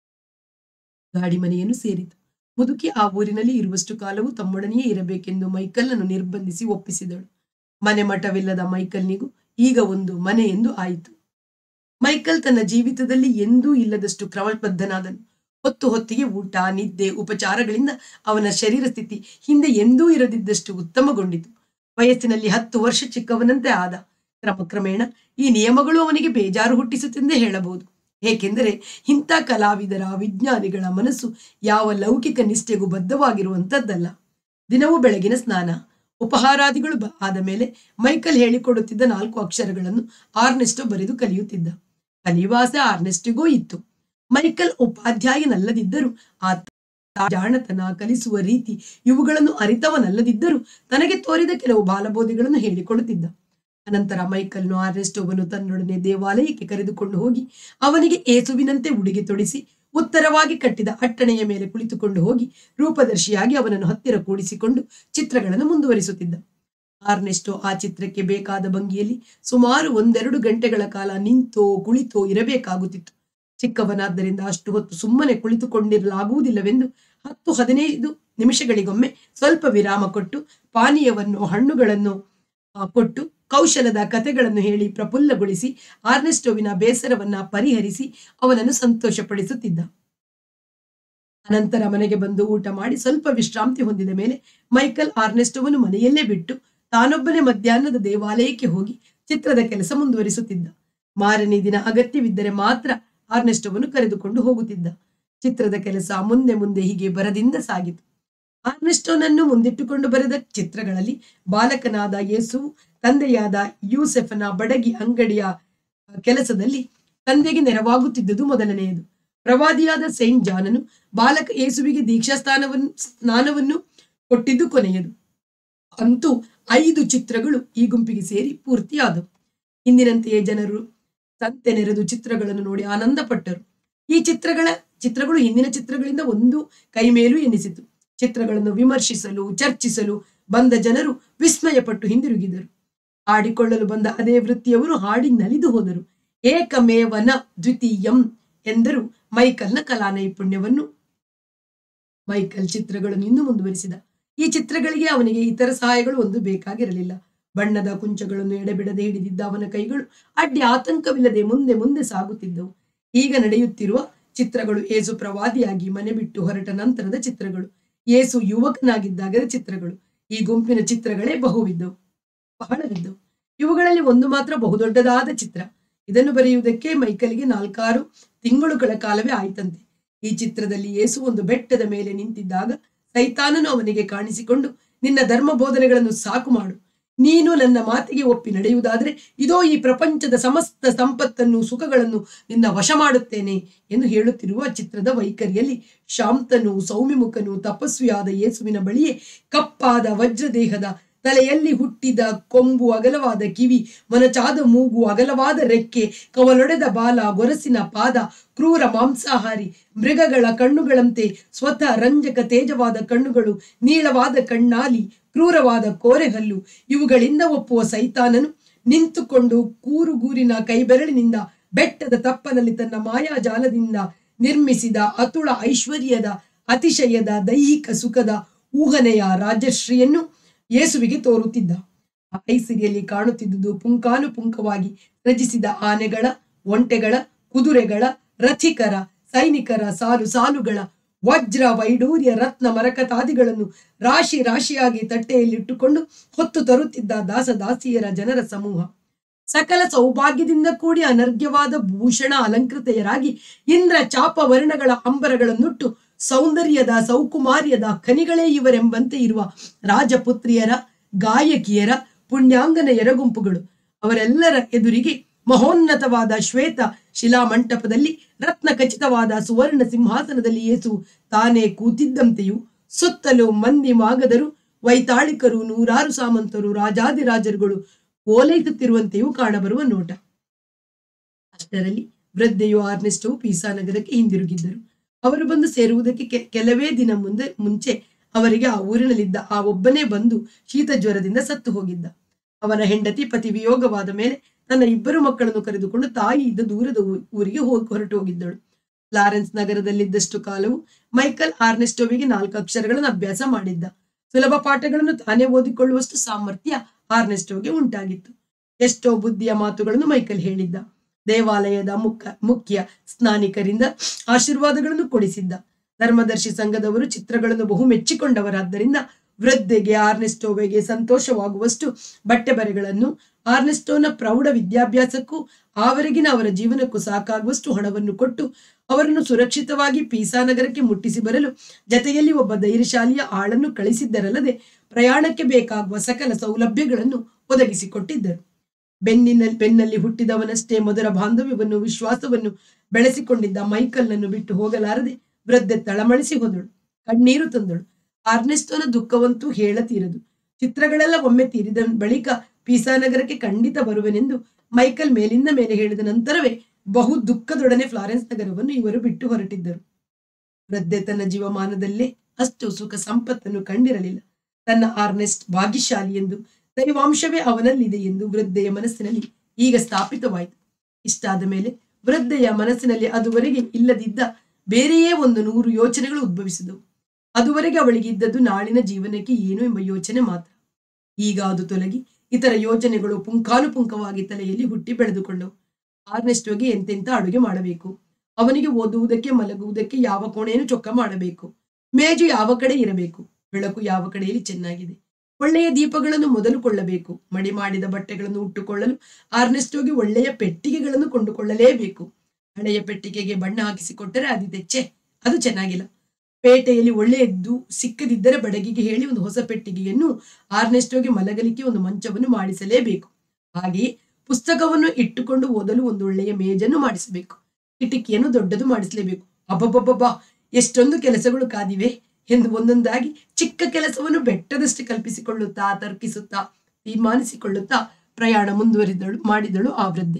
ಗಾಡಿ ಮನೆಯನ್ನು ಸೇರಿತು ಮುದುಕಿ ಆ ಊರಿನಲ್ಲಿ ಇರುವಷ್ಟು ಕಾಲವೂ ತಮ್ಮೊಡನೆಯೇ ಇರಬೇಕೆಂದು ಮೈಕಲ್ನನ್ನು ನಿರ್ಬಂಧಿಸಿ ಒಪ್ಪಿಸಿದಳು ಮನೆ ಮಠವಿಲ್ಲದ ಮೈಕಲ್ನಿಗೂ ಈಗ ಒಂದು ಮನೆ ಎಂದು ಆಯಿತು ಮೈಕಲ್ ತನ್ನ ಜೀವಿತದಲ್ಲಿ ಎಂದೂ ಇಲ್ಲದಷ್ಟು ಕ್ರಮಬದ್ಧನಾದನು ಹೊತ್ತು ಹೊತ್ತಿಗೆ ಊಟ ನಿದ್ದೆ ಉಪಚಾರಗಳಿಂದ ಅವನ ಶರೀರ ಸ್ಥಿತಿ ಹಿಂದೆ ಎಂದೂ ಇರದಿದ್ದಷ್ಟು ಉತ್ತಮಗೊಂಡಿತು ವಯಸ್ಸಿನಲ್ಲಿ ಹತ್ತು ವರ್ಷ ಚಿಕ್ಕವನಂತೆ ಆದ ಕ್ರಮಕ್ರಮೇಣ ಈ ನಿಯಮಗಳು ಅವನಿಗೆ ಬೇಜಾರು ಹುಟ್ಟಿಸುತ್ತೆಂದೇ ಹೇಳಬಹುದು ಏಕೆಂದರೆ ಇಂಥ ಕಲಾವಿದರ ವಿಜ್ಞಾನಿಗಳ ಮನಸ್ಸು ಯಾವ ಲೌಕಿಕ ನಿಷ್ಠೆಗೂ ಬದ್ಧವಾಗಿರುವಂಥದ್ದಲ್ಲ ದಿನವೂ ಬೆಳಗಿನ ಸ್ನಾನ ಉಪಹಾರಾದಿಗಳು ಬ- ಆದ ಮೇಲೆ ಮೈಕಲ್ ಹೇಳಿಕೊಡುತ್ತಿದ್ದ ನಾಲ್ಕು ಅಕ್ಷರಗಳನ್ನು ಆರ್ನೆಸ್ಟೋ ಬರೆದು ಕಲಿಯುತ್ತಿದ್ದ ಕಲಿಯುವ ಆಸೆ ಆರ್ನೆಸ್ಟಿಗೂ ಇತ್ತು ಮೈಕಲ್ ಉಪಾಧ್ಯಾಯನಲ್ಲದಿದ್ದರೂ ಆತ ಜಾಣತನ ಕಲಿಸುವ ರೀತಿ ಇವುಗಳನ್ನು ಅರಿತವನಲ್ಲದಿದ್ದರೂ ತನಗೆ ತೋರಿದ ಕೆಲವು ಬಾಲಬೋಧೆಗಳನ್ನು ಹೇಳಿಕೊಡುತ್ತಿದ್ದ ಅನಂತರ ಮೈಕಲ್ನು ಆರ್ನೆಸ್ಟೋವನ್ನು ತನ್ನೊಡನೆ ದೇವಾಲಯಕ್ಕೆ ಕರೆದುಕೊಂಡು ಹೋಗಿ ಅವನಿಗೆ ಏಸುವಿನಂತೆ ಉಡುಗೆ ತೊಡಿಸಿ ಉತ್ತರವಾಗಿ ಕಟ್ಟಿದ ಅಟ್ಟಣೆಯ ಮೇಲೆ ಕುಳಿತುಕೊಂಡು ಹೋಗಿ ರೂಪದರ್ಶಿಯಾಗಿ ಅವನನ್ನು ಹತ್ತಿರ ಕೂಡಿಸಿಕೊಂಡು ಚಿತ್ರಗಳನ್ನು ಮುಂದುವರಿಸುತ್ತಿದ್ದ ಆರ್ನೆಸ್ಟೋ ಆ ಚಿತ್ರಕ್ಕೆ ಬೇಕಾದ ಭಂಗಿಯಲ್ಲಿ ಸುಮಾರು ಒಂದೆರಡು ಗಂಟೆಗಳ ಕಾಲ ನಿಂತೋ ಕುಳಿತೋ ಇರಬೇಕಾಗುತ್ತಿತ್ತು ಚಿಕ್ಕವನಾದ್ದರಿಂದ ಅಷ್ಟು ಹೊತ್ತು ಸುಮ್ಮನೆ ಕುಳಿತುಕೊಂಡಿರಲಾಗುವುದಿಲ್ಲವೆಂದು ಹತ್ತು ಹದಿನೈದು ನಿಮಿಷಗಳಿಗೊಮ್ಮೆ ಸ್ವಲ್ಪ ವಿರಾಮ ಕೊಟ್ಟು ಪಾನೀಯವನ್ನು ಹಣ್ಣುಗಳನ್ನು ಆ, ಕೊಟ್ಟು ಕೌಶಲದ ಕಥೆಗಳನ್ನು ಹೇಳಿ ಪ್ರಫುಲ್ಲಗೊಳಿಸಿ ಆರ್ನೆಸ್ಟೋವಿನ ಬೇಸರವನ್ನ ಪರಿಹರಿಸಿ ಅವನನ್ನು ಸಂತೋಷಪಡಿಸುತ್ತಿದ್ದ ಅನಂತರ ಮನೆಗೆ ಬಂದು ಊಟ ಮಾಡಿ ಸ್ವಲ್ಪ ವಿಶ್ರಾಂತಿ ಹೊಂದಿದ ಮೇಲೆ ಮೈಕಲ್ ಆರ್ನೆಸ್ಟೋವನ್ನು ಮನೆಯಲ್ಲೇ ಬಿಟ್ಟು ತಾನೊಬ್ಬನೇ ಮಧ್ಯಾಹ್ನದ ದೇವಾಲಯಕ್ಕೆ ಹೋಗಿ ಚಿತ್ರದ ಕೆಲಸ ಮುಂದುವರಿಸುತ್ತಿದ್ದ ಮಾರನೇ ದಿನ ಅಗತ್ಯವಿದ್ದರೆ ಮಾತ್ರ ಆರ್ನೆಸ್ಟೋವನ್ನು ಕರೆದುಕೊಂಡು ಹೋಗುತ್ತಿದ್ದ ಚಿತ್ರದ ಕೆಲಸ ಮುಂದೆ ಮುಂದೆ ಹೀಗೆ ಬರದಿಂದ ಸಾಗಿತು ಆರ್ನೆಸ್ಟೋನನ್ನು ಮುಂದಿಟ್ಟುಕೊಂಡು ಬರೆದ ಚಿತ್ರಗಳಲ್ಲಿ ಬಾಲಕನಾದ ಯೇಸು ತಂದೆಯಾದ ಯೂಸೆಫನ ಬಡಗಿ ಅಂಗಡಿಯ ಕೆಲಸದಲ್ಲಿ ತಂದೆಗೆ ನೆರವಾಗುತ್ತಿದ್ದುದು ಮೊದಲನೆಯದು ಪ್ರವಾದಿಯಾದ ಸೈಂಟ್ ಜಾನನು ಬಾಲಕ ಯೇಸುವಿಗೆ ದೀಕ್ಷಾಸ್ಥಾನವನ್ನು ಸ್ನಾನವನ್ನು ಕೊಟ್ಟಿದ್ದು ಕೊನೆಯದು ಅಂತೂ ಐದು ಚಿತ್ರಗಳು ಈ ಗುಂಪಿಗೆ ಸೇರಿ ಪೂರ್ತಿಯಾದವು ಇಂದಿನಂತೆಯೇ ಜನರು ಸಂತೆ ನೆರೆದು ಚಿತ್ರಗಳನ್ನು ನೋಡಿ ಆನಂದ ಪಟ್ಟರು ಈ ಚಿತ್ರಗಳ ಚಿತ್ರಗಳು ಹಿಂದಿನ ಚಿತ್ರಗಳಿಂದ ಒಂದು ಕೈಮೇಲು ಎನಿಸಿತು ಚಿತ್ರಗಳನ್ನು ವಿಮರ್ಶಿಸಲು ಚರ್ಚಿಸಲು ಬಂದ ಜನರು ವಿಸ್ಮಯಪಟ್ಟು ಹಿಂದಿರುಗಿದರು ಆಡಿಕೊಳ್ಳಲು ಬಂದ ಅದೇ ವೃತ್ತಿಯವರು ಹಾಡಿ ನಲಿದು ಹೋದರು ಏಕಮೇವನ ದ್ವಿತೀಯಂ ಎಂದರು ಮೈಕಲ್ನ ಕಲಾ ನೈಪುಣ್ಯವನ್ನು ಮೈಕಲ್ ಚಿತ್ರಗಳನ್ನು ಇನ್ನೂ ಮುಂದುವರಿಸಿದ ಈ ಚಿತ್ರಗಳಿಗೆ ಅವನಿಗೆ ಇತರ ಸಹಾಯಗಳು ಒಂದು ಬೇಕಾಗಿರಲಿಲ್ಲ ಬಣ್ಣದ ಕುಂಚಗಳನ್ನು ಎಡೆಬಿಡದೆ ಹಿಡಿದಿದ್ದ ಅವನ ಕೈಗಳು ಅಡ್ಡಿ ಆತಂಕವಿಲ್ಲದೆ ಮುಂದೆ ಮುಂದೆ ಸಾಗುತ್ತಿದ್ದವು ಈಗ ನಡೆಯುತ್ತಿರುವ ಚಿತ್ರಗಳು ಏಸು ಪ್ರವಾದಿಯಾಗಿ ಮನೆ ಬಿಟ್ಟು ಹೊರಟ ನಂತರದ ಚಿತ್ರಗಳು ಏಸು ಯುವಕನಾಗಿದ್ದಾಗದ ಚಿತ್ರಗಳು ಈ ಗುಂಪಿನ ಚಿತ್ರಗಳೇ ಬಹುವಿದ್ದವು ಬಹಳವಿದ್ದವು ಇವುಗಳಲ್ಲಿ ಒಂದು ಮಾತ್ರ ಬಹುದೊಡ್ಡದಾದ ಚಿತ್ರ ಇದನ್ನು ಬರೆಯುವುದಕ್ಕೆ ಮೈಕಲ್ಗೆ ನಾಲ್ಕಾರು ತಿಂಗಳುಗಳ ಕಾಲವೇ ಆಯ್ತಂತೆ ಈ ಚಿತ್ರದಲ್ಲಿ ಯೇಸು ಒಂದು ಬೆಟ್ಟದ ಮೇಲೆ ನಿಂತಿದ್ದಾಗ ಸೈತಾನನು ಅವನಿಗೆ ಕಾಣಿಸಿಕೊಂಡು ನಿನ್ನ ಧರ್ಮ ಬೋಧನೆಗಳನ್ನು ಸಾಕು ಮಾಡು ನೀನು ನನ್ನ ಮಾತಿಗೆ ಒಪ್ಪಿ ನಡೆಯುವುದಾದರೆ ಇದೋ ಈ ಪ್ರಪಂಚದ ಸಮಸ್ತ ಸಂಪತ್ತನ್ನು ಸುಖಗಳನ್ನು ನಿನ್ನ ವಶ ಮಾಡುತ್ತೇನೆ ಎಂದು ಹೇಳುತ್ತಿರುವ ಚಿತ್ರದ ವೈಖರಿಯಲ್ಲಿ ಶಾಂತನು ಸೌಮ್ಯಮುಖನು ತಪಸ್ವಿಯಾದ ಯೇಸುವಿನ ಬಳಿಯೇ ಕಪ್ಪಾದ ವಜ್ರದೇಹದ ತಲೆಯಲ್ಲಿ ಹುಟ್ಟಿದ ಕೊಂಬು ಅಗಲವಾದ ಕಿವಿ ಮೊನಚಾದ ಮೂಗು ಅಗಲವಾದ ರೆಕ್ಕೆ ಕವಲೊಡೆದ ಬಾಲ ಗೊರಸಿನ ಪಾದ ಕ್ರೂರ ಮಾಂಸಾಹಾರಿ ಮೃಗಗಳ ಕಣ್ಣುಗಳಂತೆ ಸ್ವತಃ ರಂಜಕ ತೇಜವಾದ ಕಣ್ಣುಗಳು ನೀಳವಾದ ಕಣ್ಣಾಲಿ ಕ್ರೂರವಾದ ಕೋರೆಹಲ್ಲು ಇವುಗಳಿಂದ ಒಪ್ಪುವ ಸೈತಾನನು ನಿಂತುಕೊಂಡು ಕೂರುಗೂರಿನ ಕೈಬೆರಳಿನಿಂದ ಬೆಟ್ಟದ ತಪ್ಪನಲ್ಲಿ ತನ್ನ ಮಾಯಾಜಾಲದಿಂದ ನಿರ್ಮಿಸಿದ ಅತುಳ ಐಶ್ವರ್ಯದ ಅತಿಶಯದ ದೈಹಿಕ ಸುಖದ ಊಹನೆಯ ರಾಜಶ್ರೀಯನ್ನು ಯೇಸುವಿಗೆ ತೋರುತ್ತಿದ್ದ ಆ ಐಸಿರಿಯಲ್ಲಿ ಕಾಣುತ್ತಿದ್ದುದು ಪುಂಕಾನುಪುಂಕವಾಗಿ ರಚಿಸಿದ ಆನೆಗಳ ಒಂಟೆಗಳ ಕುದುರೆಗಳ ರಥಿಕರ ಸೈನಿಕರ ಸಾಲು ಸಾಲುಗಳ ವಜ್ರ ವೈಡೂರ್ಯ ರತ್ನ ಮರಕತಾದಿಗಳನ್ನು ರಾಶಿ ರಾಶಿಯಾಗಿ ತಟ್ಟೆಯಲ್ಲಿಟ್ಟುಕೊಂಡು ಹೊತ್ತು ತರುತ್ತಿದ್ದ ದಾಸ ದಾಸಿಯರ ಜನರ ಸಮೂಹ ಸಕಲ ಸೌಭಾಗ್ಯದಿಂದ ಕೂಡಿ ಅನರ್ಘ್ಯವಾದ ಭೂಷಣ ಅಲಂಕೃತೆಯರಾಗಿ ಇಂದ್ರ ಚಾಪ ವರ್ಣಗಳ ಅಂಬರಗಳನ್ನುಟ್ಟು ಸೌಂದರ್ಯದ ಸೌಕುಮಾರ್ಯದ ಖನಿಗಳೇ ಇವರೆಂಬಂತೆ ಇರುವ ರಾಜಪುತ್ರಿಯರ ಗಾಯಕಿಯರ ಪುಣ್ಯಾಂಗನೆಯರ ಗುಂಪುಗಳು ಅವರೆಲ್ಲರ ಎದುರಿಗೆ ಮಹೋನ್ನತವಾದ ಶ್ವೇತ ಶಿಲಾಮಂಟಪದಲ್ಲಿ ರತ್ನ ಖಚಿತವಾದ ಸುವರ್ಣ ಸಿಂಹಾಸನದಲ್ಲಿ ಯೇಸು ತಾನೇ ಕೂತಿದ್ದಂತೆಯೂ ಸುತ್ತಲೂ ಮಂದಿ ಮಾಗದರು ವೈತಾಳಿಕರು ನೂರಾರು ಸಾಮಂತರು ರಾಜಾದಿರಾಜರುಗಳು ಓಲೈಸುತ್ತಿರುವಂತೆಯೂ ಕಾಣಬರುವ ನೋಟ ಅಷ್ಟರಲ್ಲಿ ವೃದ್ಧೆಯು ಆರ್ನೆಸ್ಟೋ ಪೀಸಾ ನಗರಕ್ಕೆ ಹಿಂದಿರುಗಿದ್ದರು ಅವರು ಬಂದು ಸೇರುವುದಕ್ಕೆ ಕೆ- ಕೆಲವೇ ದಿನ ಮುಂದೆ ಮುಂಚೆ ಅವರಿಗೆ ಆ ಊರಿನಲ್ಲಿದ್ದ ಆ ಒಬ್ಬನೇ ಬಂದು ಶೀತ ಜ್ವರದಿಂದ ಸತ್ತು ಹೋಗಿದ್ದ ಅವನ ಹೆಂಡತಿ ಪತಿ ವಿಯೋಗವಾದ ಮೇಲೆ ತನ್ನ ಇಬ್ಬರು ಮಕ್ಕಳನ್ನು ಕರೆದುಕೊಂಡು ತಾಯಿ ಇದ್ದ ದೂರದ ಊ- ಊರಿಗೆ ಹೋಗಿ ಹೊರಟು ಹೋಗಿದ್ದಳು ಫ್ಲಾರೆನ್ಸ್ ನಗರದಲ್ಲಿದ್ದಷ್ಟು ಕಾಲವು ಮೈಕಲ್ ಆರ್ನೆಸ್ಟೋವಿಗೆ ನಾಲ್ಕು ಅಕ್ಷರಗಳನ್ನು ಅಭ್ಯಾಸ ಮಾಡಿದ್ದ ಸುಲಭ ಪಾಠಗಳನ್ನು ತಾನೇ ಓದಿಕೊಳ್ಳುವಷ್ಟು ಸಾಮರ್ಥ್ಯ ಆರ್ನೆಸ್ಟೋಗೆ ಉಂಟಾಗಿತ್ತು ಎಷ್ಟೋ ಬುದ್ಧಿಯ ಮಾತುಗಳನ್ನು ಮೈಕಲ್ ಹೇಳಿದ್ದ ದೇವಾಲಯದ ಮುಖ ಮುಖ್ಯ ಸ್ನಾನಿಕರಿಂದ ಆಶೀರ್ವಾದಗಳನ್ನು ಕೊಡಿಸಿದ್ದ ಧರ್ಮದರ್ಶಿ ಸಂಘದವರು ಚಿತ್ರಗಳನ್ನು ಬಹು ಮೆಚ್ಚಿಕೊಂಡವರಾದ್ದರಿಂದ ವೃದ್ಧೆಗೆ ಆರ್ನೆಸ್ಟೋವೆಗೆ ಸಂತೋಷವಾಗುವಷ್ಟು ಬಟ್ಟೆ ಬರೆಗಳನ್ನು ಆರ್ನೆಸ್ಟೋನ ಪ್ರೌಢ ವಿದ್ಯಾಭ್ಯಾಸಕ್ಕೂ ಆವರೆಗಿನ ಅವರ ಜೀವನಕ್ಕೂ ಸಾಕಾಗುವಷ್ಟು ಹಣವನ್ನು ಕೊಟ್ಟು ಅವರನ್ನು ಸುರಕ್ಷಿತವಾಗಿ ಪೀಸಾ ನಗರಕ್ಕೆ ಮುಟ್ಟಿಸಿ ಬರಲು ಜತೆಯಲ್ಲಿ ಒಬ್ಬ ಧೈರ್ಯಶಾಲಿಯ ಆಳನ್ನು ಕಳಿಸಿದ್ದರಲ್ಲದೆ ಪ್ರಯಾಣಕ್ಕೆ ಬೇಕಾಗುವ ಸಕಲ ಸೌಲಭ್ಯಗಳನ್ನು ಒದಗಿಸಿಕೊಟ್ಟಿದ್ದರು ಬೆನ್ನಿನ ಬೆನ್ನಲ್ಲಿ ಹುಟ್ಟಿದವನಷ್ಟೇ ಮೊದಲ ಬಾಂಧವ್ಯವನ್ನು ವಿಶ್ವಾಸವನ್ನು ಬೆಳೆಸಿಕೊಂಡಿದ್ದ ಮೈಕಲ್ನನ್ನು ಬಿಟ್ಟು ಹೋಗಲಾರದೆ ವೃದ್ಧೆ ತಳಮಳಿಸಿ ಹೋದಳು ಕಣ್ಣೀರು ತಂದಳು ಆರ್ನೆಸ್ಟೋನ ದುಃಖವಂತೂ ಹೇಳತೀರದು ಚಿತ್ರಗಳೆಲ್ಲ ಒಮ್ಮೆ ತೀರಿದ ಬಳಿಕ ಪೀಸಾ ನಗರಕ್ಕೆ ಖಂಡಿತ ಬರುವೆನೆಂದು ಮೈಕಲ್ ಮೇಲಿಂದ ಮೇಲೆ ಹೇಳಿದ ನಂತರವೇ ಬಹು ದುಃಖದೊಡನೆ ಫ್ಲಾರೆನ್ಸ್ ನಗರವನ್ನು ಇವರು ಬಿಟ್ಟು ಹೊರಟಿದ್ದರು ವೃದ್ಧೆ ತನ್ನ ಜೀವಮಾನದಲ್ಲೇ ಅಷ್ಟು ಸುಖ ಸಂಪತ್ತನ್ನು ಕಂಡಿರಲಿಲ್ಲ ತನ್ನ ಆರ್ನೆಸ್ಟ್ ಭಾಗ್ಯಶಾಲಿ ಎಂದು ದೈವಾಂಶವೇ ಅವನಲ್ಲಿದೆ ಎಂದು ವೃದ್ಧೆಯ ಮನಸ್ಸಿನಲ್ಲಿ ಈಗ ಸ್ಥಾಪಿತವಾಯಿತು ಇಷ್ಟಾದ ಮೇಲೆ ವೃದ್ಧೆಯ ಮನಸ್ಸಿನಲ್ಲಿ ಅದುವರೆಗೆ ಇಲ್ಲದಿದ್ದ ಬೇರೆಯೇ ಒಂದು ನೂರು ಯೋಚನೆಗಳು ಉದ್ಭವಿಸಿದವು ಅದುವರೆಗೆ ಅವಳಿಗೆ ಇದ್ದದ್ದು ನಾಳಿನ ಜೀವನಕ್ಕೆ ಏನು ಎಂಬ ಯೋಚನೆ ಮಾತ್ರ ಈಗ ಅದು ತೊಲಗಿ ಇತರ ಯೋಚನೆಗಳು ಪುಂಖಾನುಪುಂಖವಾಗಿ ತಲೆಯಲ್ಲಿ ಹುಟ್ಟಿ ಬೆಳೆದುಕೊಂಡವು ಆರ್ನೆಸ್ಟೋಗೆ ಎಂತೆಂಥ ಅಡುಗೆ ಮಾಡಬೇಕು ಅವನಿಗೆ ಓದುವುದಕ್ಕೆ ಮಲಗುವುದಕ್ಕೆ ಯಾವ ಕೋಣೆಯನ್ನು ಚೊಕ್ಕ ಮಾಡಬೇಕು ಮೇಜು ಯಾವ ಕಡೆ ಇರಬೇಕು ಬೆಳಕು ಯಾವ ಕಡೆಯಲ್ಲಿ ಚೆನ್ನಾಗಿದೆ ಒಳ್ಳೆಯ ದೀಪಗಳನ್ನು ಮೊದಲು ಕೊಳ್ಳಬೇಕು ಮಡಿ ಮಾಡಿದ ಬಟ್ಟೆಗಳನ್ನು ಉಟ್ಟುಕೊಳ್ಳಲು ಆರ್ನೆಸ್ಟೋಗೆ ಒಳ್ಳೆಯ ಪೆಟ್ಟಿಗೆಗಳನ್ನು ಕೊಂಡುಕೊಳ್ಳಲೇಬೇಕು ಹಳೆಯ ಪೆಟ್ಟಿಗೆಗೆ ಬಣ್ಣ ಹಾಕಿಸಿಕೊಟ್ಟರೆ ಅದಿದೆ ಛೆ ಅದು ಚೆನ್ನಾಗಿಲ್ಲ ಪೇಟೆಯಲ್ಲಿ ಒಳ್ಳೆಯದ್ದು ಸಿಕ್ಕದಿದ್ದರೆ ಬಡಗಿಗೆ ಹೇಳಿ ಒಂದು ಹೊಸ ಪೆಟ್ಟಿಗೆಯನ್ನು ಆರ್ನೆಸ್ಟೋಗೆ ಮಲಗಲಿಕ್ಕೆ ಒಂದು ಮಂಚವನ್ನು ಮಾಡಿಸಲೇಬೇಕು ಹಾಗೆಯೇ ಪುಸ್ತಕವನ್ನು ಇಟ್ಟುಕೊಂಡು ಓದಲು ಒಂದು ಒಳ್ಳೆಯ ಮೇಜನ್ನು ಮಾಡಿಸಬೇಕು ಕಿಟಕಿಯನ್ನು ದೊಡ್ಡದು ಮಾಡಿಸಲೇಬೇಕು ಅಬ್ಬಬ್ಬಬ್ಬಾ ಎಷ್ಟೊಂದು ಕೆಲಸಗಳು ಕಾದಿವೆ ಎಂದು ಒಂದೊಂದಾಗಿ ಚಿಕ್ಕ ಕೆಲಸವನ್ನು ಬೆಟ್ಟದಷ್ಟು ಕಲ್ಪಿಸಿಕೊಳ್ಳುತ್ತಾ ತರ್ಕಿಸುತ್ತಾ ತೀರ್ಮಾನಿಸಿಕೊಳ್ಳುತ್ತಾ ಪ್ರಯಾಣ ಮುಂದುವರಿದಳು ಮಾಡಿದಳು ಆ ವೃದ್ಧೆ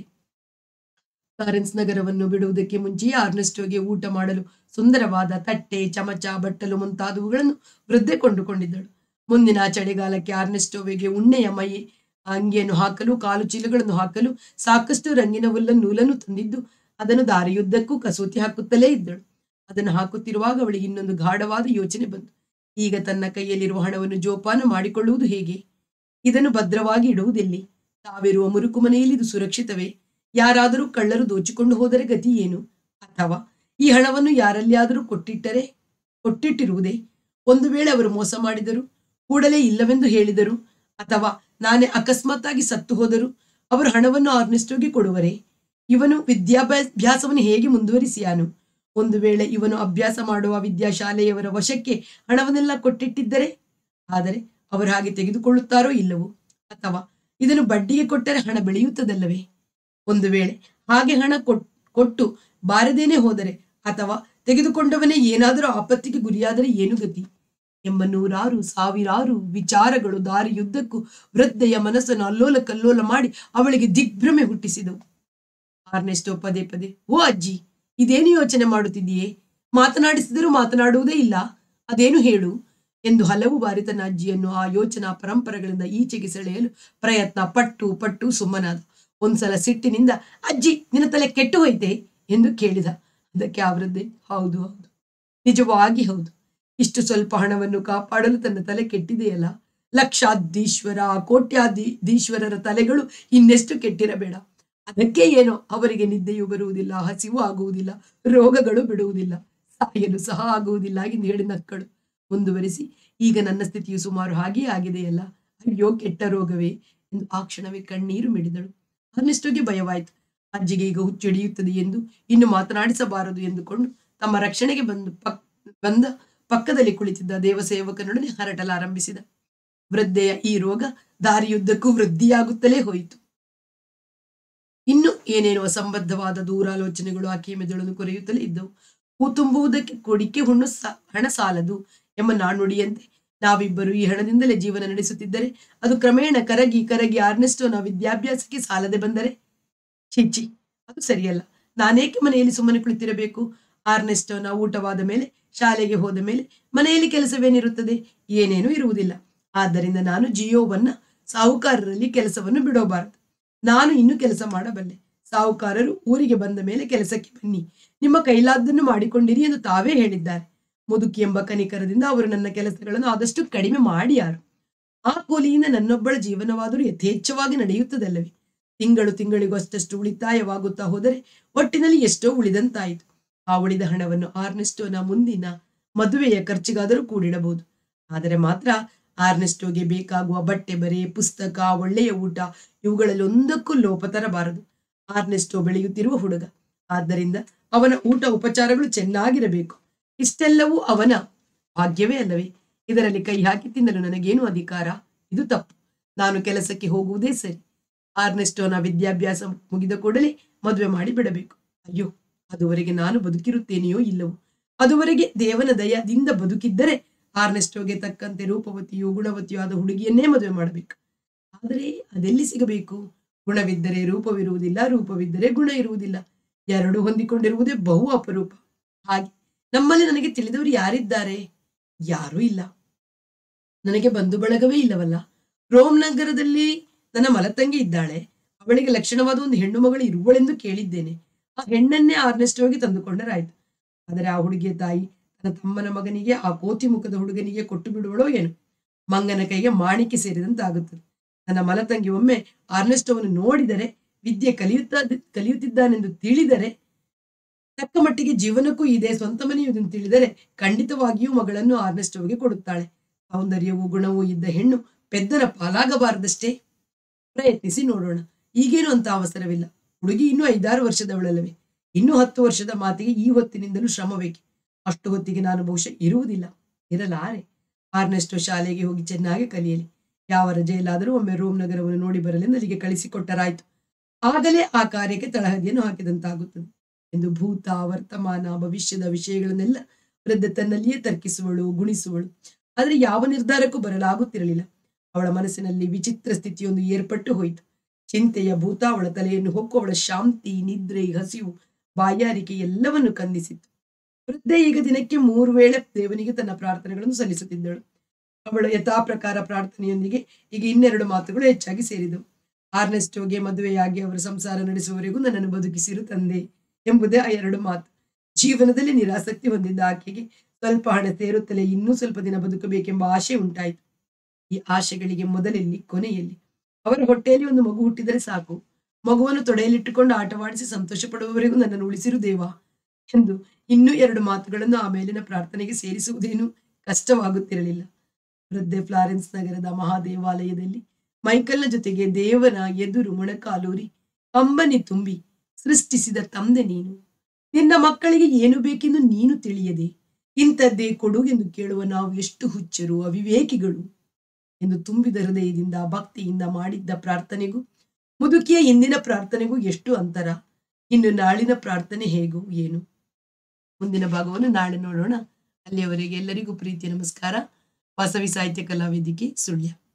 ಫ್ಲಾರೆನ್ಸ್ ನಗರವನ್ನು ಬಿಡುವುದಕ್ಕೆ ಮುಂಚೆಯೇ ಆರ್ನೆಸ್ಟೋಗೆ ಊಟ ಮಾಡಲು ಸುಂದರವಾದ ತಟ್ಟೆ ಚಮಚ ಬಟ್ಟಲು ಮುಂತಾದವುಗಳನ್ನು ವೃದ್ಧೆ ಕೊಂಡುಕೊಂಡಿದ್ದಳು ಮುಂದಿನ ಚಳಿಗಾಲಕ್ಕೆ ಆರ್ನೆಸ್ಟೋವಿಗೆ ಉಣ್ಣೆಯ ಮೈ ಅಂಗಿಯನ್ನು ಹಾಕಲು ಕಾಲು ಚೀಲಗಳನ್ನು ಹಾಕಲು ಸಾಕಷ್ಟು ರಂಗಿನ ಹುಲ್ಲನ್ನು ನೂಲನ್ನು ತಂದಿದ್ದು ಅದನ್ನು ದಾರಿಯುದ್ದಕ್ಕೂ ಕಸೂತಿ ಹಾಕುತ್ತಲೇ ಇದ್ದಳು ಅದನ್ನು ಹಾಕುತ್ತಿರುವಾಗ ಅವಳಿಗೆ ಇನ್ನೊಂದು ಗಾಢವಾದ ಯೋಚನೆ ಬಂತು ಈಗ ತನ್ನ ಕೈಯಲ್ಲಿರುವ ಹಣವನ್ನು ಜೋಪಾನ ಮಾಡಿಕೊಳ್ಳುವುದು ಹೇಗೆ ಇದನ್ನು ಭದ್ರವಾಗಿ ಇಡುವುದೆಲ್ಲಿ ತಾವಿರುವ ಮುರುಕು ಮನೆಯಲ್ಲಿ ಇದು ಸುರಕ್ಷಿತವೇ ಯಾರಾದರೂ ಕಳ್ಳರು ದೋಚಿಕೊಂಡು ಹೋದರೆ ಗತಿ ಏನು ಅಥವಾ ಈ ಹಣವನ್ನು ಯಾರಲ್ಲಿಯಾದರೂ ಕೊಟ್ಟಿಟ್ಟರೆ ಕೊಟ್ಟಿಟ್ಟಿರುವುದೇ ಒಂದು ವೇಳೆ ಅವರು ಮೋಸ ಮಾಡಿದರು ಕೂಡಲೇ ಇಲ್ಲವೆಂದು ಹೇಳಿದರು ಅಥವಾ ನಾನೇ ಅಕಸ್ಮಾತ್ತಾಗಿ ಸತ್ತು ಹೋದರು ಅವರು ಹಣವನ್ನು ಆರ್ನೆಸ್ಟೋಗೆ ಕೊಡುವರೆ ಇವನು ವಿದ್ಯಾಭ್ಯಾಸವನ್ನು ಹೇಗೆ ಮುಂದುವರಿಸಿಯಾನು ಒಂದು ವೇಳೆ ಇವನು ಅಭ್ಯಾಸ ಮಾಡುವ ವಿದ್ಯಾಶಾಲೆಯವರ ವಶಕ್ಕೆ ಹಣವನ್ನೆಲ್ಲ ಕೊಟ್ಟಿಟ್ಟಿದ್ದರೆ ಆದರೆ ಅವರು ಹಾಗೆ ತೆಗೆದುಕೊಳ್ಳುತ್ತಾರೋ ಇಲ್ಲವೋ ಅಥವಾ ಇದನ್ನು ಬಡ್ಡಿಗೆ ಕೊಟ್ಟರೆ ಹಣ ಬೆಳೆಯುತ್ತದಲ್ಲವೇ ಒಂದು ವೇಳೆ ಹಾಗೆ ಹಣ ಕೊಟ್- ಕೊಟ್ಟು ಬಾರದೇನೆ ಹೋದರೆ ಅಥವಾ ತೆಗೆದುಕೊಂಡವನೇ ಏನಾದರೂ ಆಪತ್ತಿಗೆ ಗುರಿಯಾದರೆ ಏನು ಗತಿ ಎಂಬ ನೂರಾರು ಸಾವಿರಾರು ವಿಚಾರಗಳು ದಾರಿಯುದ್ದಕ್ಕೂ ವೃದ್ಧೆಯ ಮನಸ್ಸನ್ನು ಅಲ್ಲೋಲ ಕಲ್ಲೋಲ ಮಾಡಿ ಅವಳಿಗೆ ದಿಗ್ಭ್ರಮೆ ಹುಟ್ಟಿಸಿದವು ಆರ್ನೆಸ್ಟೋ ಪದೇ ಪದೇ ಓ ಅಜ್ಜಿ ಇದೇನು ಯೋಚನೆ ಮಾಡುತ್ತಿದ್ದೀಯೇ ಮಾತನಾಡಿಸಿದರೂ ಮಾತನಾಡುವುದೇ ಇಲ್ಲ ಅದೇನು ಹೇಳು ಎಂದು ಹಲವು ಬಾರಿ ತನ್ನ ಅಜ್ಜಿಯನ್ನು ಆ ಯೋಚನಾ ಪರಂಪರೆಗಳಿಂದ ಈಚೆಗೆ ಸೆಳೆಯಲು ಪ್ರಯತ್ನ ಪಟ್ಟು ಪಟ್ಟು ಸುಮ್ಮನಾದ ಒಂದ್ಸಲ ಸಿಟ್ಟಿನಿಂದ ಅಜ್ಜಿ ನಿನ್ನ ತಲೆ ಕೆಟ್ಟು ಹೋಯ್ತೆ ಎಂದು ಕೇಳಿದ ಅದಕ್ಕೆ ಆ ವೃದ್ಧೆ ಹೌದು ಹೌದು ನಿಜವಾಗಿ ಹೌದು ಇಷ್ಟು ಸ್ವಲ್ಪ ಹಣವನ್ನು ಕಾಪಾಡಲು ತನ್ನ ತಲೆ ಕೆಟ್ಟಿದೆಯಲ್ಲ ಲಕ್ಷಾಧೀಶ್ವರ ಕೋಟ್ಯಾಧೀಶ್ವರರ ತಲೆಗಳು ಇನ್ನೆಷ್ಟು ಕೆಟ್ಟಿರಬೇಡ ಅದಕ್ಕೆ ಏನೋ ಅವರಿಗೆ ನಿದ್ದೆಯೂ ಬರುವುದಿಲ್ಲ ಹಸಿವು ಆಗುವುದಿಲ್ಲ ರೋಗಗಳು ಬಿಡುವುದಿಲ್ಲ ಸಾಯಲು ಸಹ ಆಗುವುದಿಲ್ಲ ಎಂದು ಹೇಳಿ ನಕ್ಕಳು ಮುಂದುವರಿಸಿ ಈಗ ನನ್ನ ಸ್ಥಿತಿಯು ಸುಮಾರು ಹಾಗೆಯೇ ಆಗಿದೆಯಲ್ಲ ಅಯ್ಯೋ ಕೆಟ್ಟ ರೋಗವೇ ಎಂದು ಆ ಕ್ಷಣವೇ ಕಣ್ಣೀರು ಮಿಡಿದಳು ಅನ್ನಿಷ್ಟೋಗೆ ಭಯವಾಯಿತು ಅಜ್ಜಿಗೆ ಈಗ ಹುಚ್ಚಿಡಿಯುತ್ತದೆ ಎಂದು ಇನ್ನು ಮಾತನಾಡಿಸಬಾರದು ಎಂದುಕೊಂಡು ತಮ್ಮ ರಕ್ಷಣೆಗೆ ಬಂದು ಪಕ್ ಬಂದ ಪಕ್ಕದಲ್ಲಿ ಕುಳಿತಿದ್ದ ದೇವಸೇವಕನೊಡನೆ ಹರಟಲಾರಂಭಿಸಿದ ವೃದ್ಧೆಯ ಈ ರೋಗ ದಾರಿಯುದ್ದಕ್ಕೂ ವೃದ್ಧಿಯಾಗುತ್ತಲೇ ಹೋಯಿತು ಇನ್ನು ಏನೇನೋ ಅಸಂಬದ್ಧವಾದ ದೂರಾಲೋಚನೆಗಳು ಆಕೆಯ ಮೆದುಳನ್ನು ಕೊರೆಯುತ್ತಲೇ ಇದ್ದವು ಹೂ ತುಂಬುವುದಕ್ಕೆ ಕೊಡಿಕೆ ಹುಣ್ಣು ಸ- ಹಣ ಸಾಲದು ಎಂಬ ನಾಣ್ಣುಡಿಯಂತೆ ನಾವಿಬ್ಬರು ಈ ಹಣದಿಂದಲೇ ಜೀವನ ನಡೆಸುತ್ತಿದ್ದರೆ ಅದು ಕ್ರಮೇಣ ಕರಗಿ ಕರಗಿ ಆರ್ನೆಸ್ಟೋನ ವಿದ್ಯಾಭ್ಯಾಸಕ್ಕೆ ಸಾಲದೆ ಬಂದರೆ ಚಿಚ್ಚಿ ಅದು ಸರಿಯಲ್ಲ ನಾನೇಕೆ ಮನೆಯಲ್ಲಿ ಸುಮ್ಮನೆ ಕುಳಿತಿರಬೇಕು ಆರ್ನೆಸ್ಟೋನ ಊಟವಾದ ಮೇಲೆ ಶಾಲೆಗೆ ಹೋದ ಮೇಲೆ ಮನೆಯಲ್ಲಿ ಕೆಲಸವೇನಿರುತ್ತದೆ ಏನೇನೂ ಇರುವುದಿಲ್ಲ ಆದ್ದರಿಂದ ನಾನು ಜಿಯೋವನ್ನ ಸಾಹುಕಾರರಲ್ಲಿ ಕೆಲಸವನ್ನು ಬಿಡೋಬಾರದು ನಾನು ಇನ್ನು ಕೆಲಸ ಮಾಡಬಲ್ಲೆ ಸಾಹುಕಾರರು ಊರಿಗೆ ಬಂದ ಮೇಲೆ ಕೆಲಸಕ್ಕೆ ಬನ್ನಿ ನಿಮ್ಮ ಕೈಲಾದ್ದನ್ನು ಮಾಡಿಕೊಂಡಿರಿ ಎಂದು ತಾವೇ ಹೇಳಿದ್ದಾರೆ ಮುದುಕಿ ಎಂಬ ಕನಿಕರದಿಂದ ಅವರು ನನ್ನ ಕೆಲಸಗಳನ್ನು ಆದಷ್ಟು ಕಡಿಮೆ ಮಾಡಿಯಾರು ಆ ಕೂಲಿಯಿಂದ ನನ್ನೊಬ್ಬಳ ಜೀವನವಾದರೂ ಯಥೇಚ್ಛವಾಗಿ ನಡೆಯುತ್ತದಲ್ಲವೇ ತಿಂಗಳು ತಿಂಗಳಿಗೂ ಅಷ್ಟಷ್ಟು ಉಳಿತಾಯವಾಗುತ್ತಾ ಹೋದರೆ ಒಟ್ಟಿನಲ್ಲಿ ಎಷ್ಟೋ ಉಳಿದಂತಾಯಿತು ಆ ಉಳಿದ ಹಣವನ್ನು ಆರ್ನೆಸ್ಟೋನ ಮುಂದಿನ ಮದುವೆಯ ಖರ್ಚಿಗಾದರೂ ಕೂಡಿಡಬಹುದು ಆದರೆ ಮಾತ್ರ ಆರ್ನೆಸ್ಟೋಗೆ ಬೇಕಾಗುವ ಬಟ್ಟೆ ಬರೆ ಪುಸ್ತಕ ಒಳ್ಳೆಯ ಊಟ ಇವುಗಳಲ್ಲಿ ಒಂದಕ್ಕೂ ಲೋಪ ತರಬಾರದು ಆರ್ನೆಸ್ಟೋ ಬೆಳೆಯುತ್ತಿರುವ ಹುಡುಗ ಆದ್ದರಿಂದ ಅವನ ಊಟ ಉಪಚಾರಗಳು ಚೆನ್ನಾಗಿರಬೇಕು ಇಷ್ಟೆಲ್ಲವೂ ಅವನ ಭಾಗ್ಯವೇ ಅಲ್ಲವೇ ಇದರಲ್ಲಿ ಕೈ ಹಾಕಿ ತಿನ್ನಲು ನನಗೇನು ಅಧಿಕಾರ ಇದು ತಪ್ಪು ನಾನು ಕೆಲಸಕ್ಕೆ ಹೋಗುವುದೇ ಸರಿ ಆರ್ನೆಸ್ಟೋನ ವಿದ್ಯಾಭ್ಯಾಸ ಮುಗಿದ ಕೂಡಲೇ ಮದುವೆ ಮಾಡಿ ಬಿಡಬೇಕು ಅಯ್ಯೋ ಅದುವರೆಗೆ ನಾನು ಬದುಕಿರುತ್ತೇನೆಯೋ ಇಲ್ಲವೋ ಅದುವರೆಗೆ ದೇವನ ದಯದಿಂದ ಬದುಕಿದ್ದರೆ ಆರ್ನೆಸ್ಟೋಗೆ ತಕ್ಕಂತೆ ರೂಪವತಿಯೂ ಗುಣವತಿಯೂ ಆದ ಹುಡುಗಿಯನ್ನೇ ಮದುವೆ ಮಾಡಬೇಕು ಆದರೆ ಅದೆಲ್ಲಿ ಸಿಗಬೇಕು ಗುಣವಿದ್ದರೆ ರೂಪವಿರುವುದಿಲ್ಲ ರೂಪವಿದ್ದರೆ ಗುಣ ಇರುವುದಿಲ್ಲ ಎರಡು ಹೊಂದಿಕೊಂಡಿರುವುದೇ ಬಹು ಅಪರೂಪ ಹಾಗೆ ನಮ್ಮಲ್ಲಿ ನನಗೆ ತಿಳಿದವರು ಯಾರಿದ್ದಾರೆ ಯಾರೂ ಇಲ್ಲ ನನಗೆ ಬಂಧು ಬಳಗವೇ ಇಲ್ಲವಲ್ಲ ರೋಮ್ ನಗರದಲ್ಲಿ ನನ್ನ ಮಲತಂಗಿ ಇದ್ದಾಳೆ ಅವಳಿಗೆ ಲಕ್ಷಣವಾದ ಒಂದು ಹೆಣ್ಣು ಮಗಳು ಇರುವಳೆಂದು ಕೇಳಿದ್ದೇನೆ ಆ ಹೆಣ್ಣನ್ನೇ ಆರ್ನೆಸ್ಟೋಗೆ ತಂದುಕೊಂಡರಾಯ್ತು ಆದರೆ ಆ ಹುಡುಗಿಯ ತಾಯಿ ತನ್ನ ತಮ್ಮನ ಮಗನಿಗೆ ಆ ಕೋತಿ ಮುಖದ ಹುಡುಗನಿಗೆ ಕೊಟ್ಟು ಬಿಡುವಳೋ ಏನು ಮಂಗನ ಕೈಗೆ ಮಾಣಿಕೆ ಸೇರಿದಂತಾಗುತ್ತದೆ ನನ್ನ ಮಲತಂಗಿ ಒಮ್ಮೆ ಆರ್ನೆಸ್ಟೋವನ್ನು ನೋಡಿದರೆ ವಿದ್ಯೆ ಕಲಿಯುತ್ತಾ ಕಲಿಯುತ್ತಿದ್ದಾನೆಂದು ತಿಳಿದರೆ ತಕ್ಕ ಮಟ್ಟಿಗೆ ಜೀವನಕ್ಕೂ ಇದೆ ಸ್ವಂತ ಮನೆಯು ಇದನ್ನು ತಿಳಿದರೆ ಖಂಡಿತವಾಗಿಯೂ ಮಗಳನ್ನು ಆರ್ನೆಸ್ಟೋಗೆ ಕೊಡುತ್ತಾಳೆ ಸೌಂದರ್ಯವೂ ಗುಣವೂ ಇದ್ದ ಹೆಣ್ಣು ಪೆದ್ದನ ಪಾಲಾಗಬಾರದಷ್ಟೇ ಪ್ರಯತ್ನಿಸಿ ನೋಡೋಣ ಈಗೇನು ಅಂತ ಅವಸರವಿಲ್ಲ ಹುಡುಗಿ ಇನ್ನೂ ಐದಾರು ವರ್ಷದವಳಲ್ಲವೇ ಇನ್ನೂ ಹತ್ತು ವರ್ಷದ ಮಾತಿಗೆ ಈ ಹೊತ್ತಿನಿಂದಲೂ ಶ್ರಮ ಬೇಕು ಅಷ್ಟು ಹೊತ್ತಿಗೆ ನಾನು ಬಹುಶಃ ಇರುವುದಿಲ್ಲ ಇರಲಾರೆ ಆರ್ನೆಸ್ಟೋ ಶಾಲೆಗೆ ಹೋಗಿ ಚೆನ್ನಾಗಿ ಕಲಿಯಲಿ ಯಾವ ರಜೆಯಲ್ಲಾದರೂ ಒಮ್ಮೆ ರೋಮ್ ನಗರವನ್ನು ನೋಡಿ ಬರಲೆಂದು ಅಲ್ಲಿಗೆ ಕಳಿಸಿಕೊಟ್ಟರಾಯ್ತು ಆಗಲೇ ಆ ಕಾರ್ಯಕ್ಕೆ ತಳಹದಿಯನ್ನು ಹಾಕಿದಂತಾಗುತ್ತದೆ ಎಂದು ಭೂತ ವರ್ತಮಾನ ಭವಿಷ್ಯದ ವಿಷಯಗಳನ್ನೆಲ್ಲ ವೃದ್ಧೆ ತನ್ನಲ್ಲಿಯೇ ತರ್ಕಿಸುವಳು ಗುಣಿಸುವಳು ಆದರೆ ಯಾವ ನಿರ್ಧಾರಕ್ಕೂ ಬರಲಾಗುತ್ತಿರಲಿಲ್ಲ ಅವಳ ಮನಸ್ಸಿನಲ್ಲಿ ವಿಚಿತ್ರ ಸ್ಥಿತಿಯೊಂದು ಏರ್ಪಟ್ಟು ಹೋಯಿತು ಚಿಂತೆಯ ಭೂತ ಅವಳ ತಲೆಯನ್ನು ಹೊಕ್ಕು ಅವಳ ಶಾಂತಿ ನಿದ್ರೆ ಹಸಿವು ಬಾಯಾರಿಕೆ ಎಲ್ಲವನ್ನು ಕಂದಿಸಿತ್ತು ವೃದ್ಧೆ ಈಗ ದಿನಕ್ಕೆ ಮೂರು ವೇಳೆ ದೇವನಿಗೆ ತನ್ನ ಪ್ರಾರ್ಥನೆಗಳನ್ನು ಸಲ್ಲಿಸುತ್ತಿದ್ದಳು ಅವಳ ಯಥಾ ಪ್ರಕಾರ ಪ್ರಾರ್ಥನೆಯೊಂದಿಗೆ ಈಗ ಇನ್ನೆರಡು ಮಾತುಗಳು ಹೆಚ್ಚಾಗಿ ಸೇರಿದವು ಆರ್ನೆಸ್ಟೋಗೆ ಮದುವೆಯಾಗಿ ಅವರ ಸಂಸಾರ ನಡೆಸುವವರೆಗೂ ನನ್ನನ್ನು ಬದುಕಿಸಿರು ತಂದೆ ಎಂಬುದೇ ಆ ಎರಡು ಮಾತು ಜೀವನದಲ್ಲಿ ನಿರಾಸಕ್ತಿ ಹೊಂದಿದ್ದ ಆಕೆಗೆ ಸ್ವಲ್ಪ ಹಣ ಸೇರುತ್ತಲೇ ಇನ್ನೂ ಸ್ವಲ್ಪ ದಿನ ಬದುಕಬೇಕೆಂಬ ಆಶೆ ಉಂಟಾಯಿತು ಈ ಆಶೆಗಳಿಗೆ ಮೊದಲೆಲ್ಲಿ ಕೊನೆಯಲ್ಲಿ ಅವರ ಹೊಟ್ಟೆಯಲ್ಲಿ ಒಂದು ಮಗು ಹುಟ್ಟಿದರೆ ಸಾಕು ಮಗುವನ್ನು ತೊಡೆಯಲ್ಲಿಟ್ಟುಕೊಂಡು ಆಟವಾಡಿಸಿ ಸಂತೋಷ ಪಡುವವರೆಗೂ ನನ್ನನ್ನು ಉಳಿಸಿರು ದೇವ ಎಂದು ಇನ್ನೂ ಎರಡು ಮಾತುಗಳನ್ನು ಆ ಮೇಲಿನ ಪ್ರಾರ್ಥನೆಗೆ ಸೇರಿಸುವುದೇನು ಕಷ್ಟವಾಗುತ್ತಿರಲಿಲ್ಲ ವೃದ್ಧೆ ಫ್ಲಾರೆನ್ಸ್ ನಗರದ ಮಹಾದೇವಾಲಯದಲ್ಲಿ ಮೈಕಲ್ನ ಜೊತೆಗೆ ದೇವರ ಎದುರು ಮೊಣಕಾಲೂರಿ ಕಂಬನಿ ತುಂಬಿ ಸೃಷ್ಟಿಸಿದ ತಂದೆ ನೀನು ನಿನ್ನ ಮಕ್ಕಳಿಗೆ ಏನು ಬೇಕೆಂದು ನೀನು ತಿಳಿಯದೆ ಇಂಥದ್ದೇ ಕೊಡು ಎಂದು ಕೇಳುವ ನಾವು ಎಷ್ಟು ಹುಚ್ಚರು ಅವಿವೇಕಿಗಳು ಎಂದು ತುಂಬಿದ ಹೃದಯದಿಂದ ಭಕ್ತಿಯಿಂದ ಮಾಡಿದ್ದ ಪ್ರಾರ್ಥನೆಗೂ ಮುದುಕಿಯ ಇಂದಿನ ಪ್ರಾರ್ಥನೆಗೂ ಎಷ್ಟು ಅಂತರ ಇನ್ನು ನಾಳಿನ ಪ್ರಾರ್ಥನೆ ಹೇಗೋ ಏನು ಮುಂದಿನ ಭಾಗವನ್ನು ನಾಳೆ ನೋಡೋಣ ಅಲ್ಲಿಯವರೆಗೆ ಎಲ್ಲರಿಗೂ ಪ್ರೀತಿಯ ನಮಸ್ಕಾರ ವಾಸವಿ ಸಾಹಿತ್ಯ ಕಲಾವೇದಿಕೆ ಸುಳ್ಯ